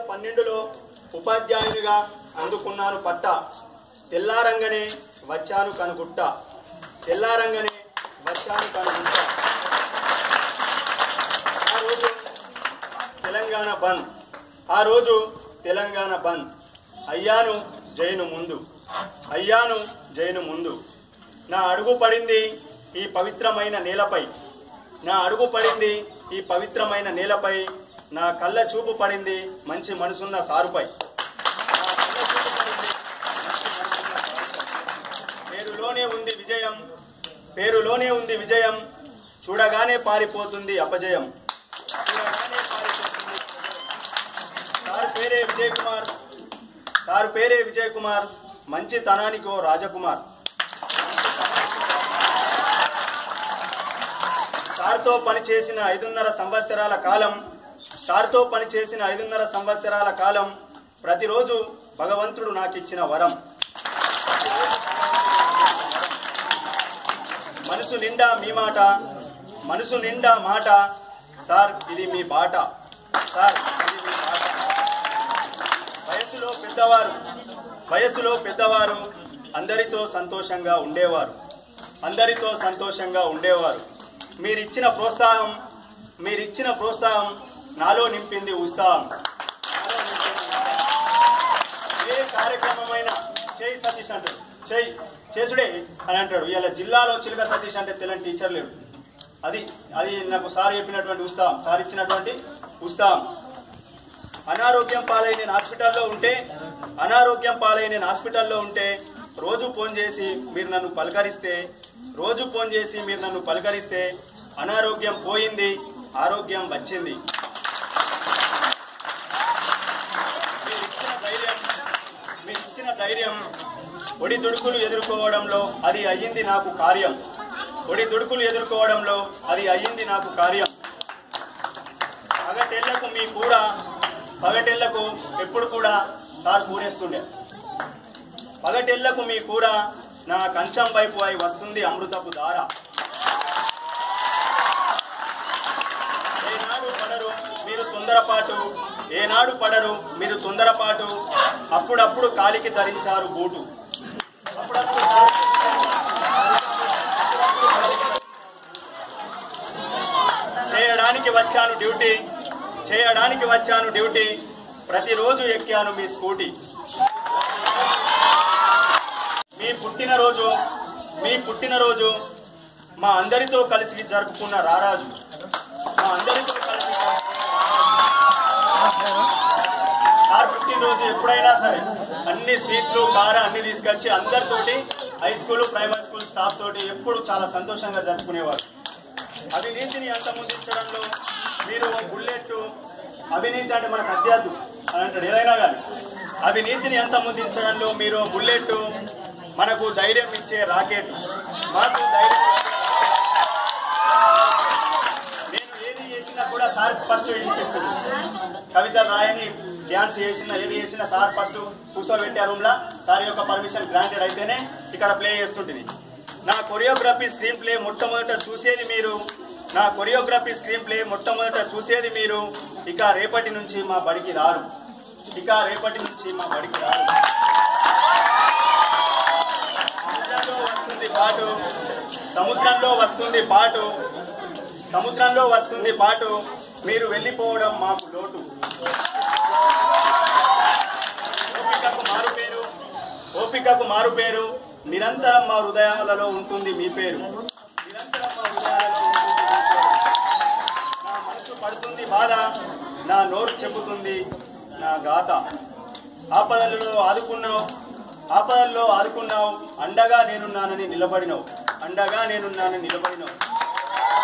పన్నెండులో ఉపాధ్యాయునిగా అందుకున్నాను పట్ట తెల్లారంగనే వచ్చాను కనుగుట్ట తెల్లారంగనే వచ్చాను కనుగుట్ట ఆ రోజు తెలంగాణ బంద్ ఆ రోజు తెలంగాణ బంద్ అయ్యాను జైను ముందు అయ్యాను జైను ముందు నా అడుగు పడింది ఈ పవిత్రమైన నేలపై నా అడుగు పడింది ఈ పవిత్రమైన నేలపై నా కళ్ళ చూపు పడింది మంచి మనసున్న సారుపై నా కళ్ళ చూపు పడింది మంచి మనసున్న సారుపై. పేరులోనే ఉంది విజయం పేరులోనే ఉంది విజయం చూడగానే పారిపోతుంది అపజయం చూడగానే పారిపోతుంది అపజయం. సార్ పేరే విజయ్ కుమార్ సార్ పేరే విజయ్ కుమార్ మంచి తనానికో రాజకుమార్ సార్తో పనిచేసిన ఐదున్నర సంవత్సరాల కాలం సార్తో పనిచేసిన ఐదున్నర సంవత్సరాల కాలం ప్రతిరోజు భగవంతుడు నాకిచ్చిన వరం మనసు నిండా మీ మాట మనసు నిండా మాట సార్ ఇది మీ బాట సార్ ఇది మీ బాట వయస్సులో పెద్దవారు వయస్సులో పెద్దవారు అందరితో సంతోషంగా ఉండేవారు అందరితో సంతోషంగా ఉండేవారు మీరిచ్చిన ప్రోత్సాహం మీరిచ్చిన ప్రోత్సాహం నాలో నింపింది ఉత్సాహం నాలో నింపింది ఉత్సాహం. ఏ కార్యక్రమమైనా చేయి సతీష్ అంటాడు చేయి చేసుడే అని అంటాడు ఇలా జిల్లాలో చిలుక సతీష్ అంటే తెలియని టీచర్ లేడు అది అది నాకు సార్ చెప్పినటువంటి ఉత్సాహం సార్ ఇచ్చినటువంటి ఉత్సాహం అనారోగ్యం పాలై నేను హాస్పిటల్లో ఉంటే అనారోగ్యం పాలై నేను హాస్పిటల్లో ఉంటే రోజు ఫోన్ చేసి మీరు నన్ను పలకరిస్తే రోజు ఫోన్ చేసి మీరు నన్ను పలకరిస్తే అనారోగ్యం పోయింది ఆరోగ్యం వచ్చింది మీరు ఇచ్చిన ధైర్యం మీరు ఇచ్చిన ధైర్యం ఒడి దుడుకులు ఎదుర్కోవడంలో అది అయ్యింది నాకు కార్యం ఒడి దుడుకులు ఎదుర్కోవడంలో అది అయ్యింది నాకు కార్యం పగటెళ్లకు మీ కూర పగటెళ్లకు ఎప్పుడు కూడా సార్ కూరేస్తుండే పగటెళ్లకు మీ కూర నా కంచం వైపు అయి వస్తుంది అమృతపు దార ఏనాడు పడరు మీరు తొందరపాటు ఏనాడు పడరు మీరు తొందరపాటు అప్పుడప్పుడు కాలికి ధరించారు బూటు అప్పుడప్పుడు కాలికి చేయడానికి వచ్చాను డ్యూటీ చేయడానికి వచ్చాను డ్యూటీ ప్రతిరోజు ఎక్కాను మీ స్కూటీ మీ పుట్టినరోజు మీ పుట్టినరోజు మా అందరితో కలిసి జరుపుకున్న రారాజు మా అందరితో కలిసి జరుపుకున్న రారాజు. సార్ పుట్టినరోజు ఎప్పుడైనా సరే అన్ని స్వీట్లు కార అన్ని తీసుకొచ్చి అందరితోటి high school primary school staff తోటి ఎప్పుడు చాలా సంతోషంగా జరుపుకునేవారు అవినీతిని అంతమొందించడంలో మీరు ఓ బుల్లెట్ అవినీతి అంటే మనకు అత్యాదు అని అంటాడు ఏదైనా కానీ అవినీతిని అంతమొందించడంలో మీరు ఓ బుల్లెట్ మనకు ధైర్యం ఇచ్చే రాకెట్ మాకు ధైర్యం ఇచ్చే నేను ఏది చేసినా కూడా సార్ ఫస్ట్ వినిపిస్తుంది కవిత రాయని డ్యాన్స్ చేసిన ఏది చేసినా సార్ ఫస్ట్ కూర్చోబెట్టి ఆ రూమ్ లా సార్ యొక్క పర్మిషన్ గ్రాంటెడ్ అయితేనే ఇక్కడ ప్లే చేస్తుంటుంది నా కొరియోగ్రఫీ స్క్రీన్ ప్లే మొట్టమొదట చూసేది మీరు నా కొరియోగ్రఫీ స్క్రీన్ ప్లే మొట్టమొదట చూసేది మీరు ఇక రేపటి నుంచి మా బడికి రారు ఇక రేపటి నుంచి మా బడికి రారు సముద్రంలో వస్తుంది పాటు సముద్రంలో వస్తుంది పాటు సముద్రంలో వస్తుంది పాటు మీరు వెళ్ళిపోవడం మాకు లోటు ఓపికకు మారు పేరు ఓపికకు మారు పేరు నిరంతరం మా హృదయాలలో ఉంటుంది మీ పేరు నిరంతరం మా హృదయాలలో ఉంటుంది మీ పేరు నా మనసు పడుతుంది బాధ నా నోరు చెబుతుంది నా గాథ ఆపదలలో ఆదుకున్నావు ఆపదల్లో ఆదుకున్నావు అండగా నేనున్నానని నిలబడినావు అండగా నేనున్నానని నిలబడినావు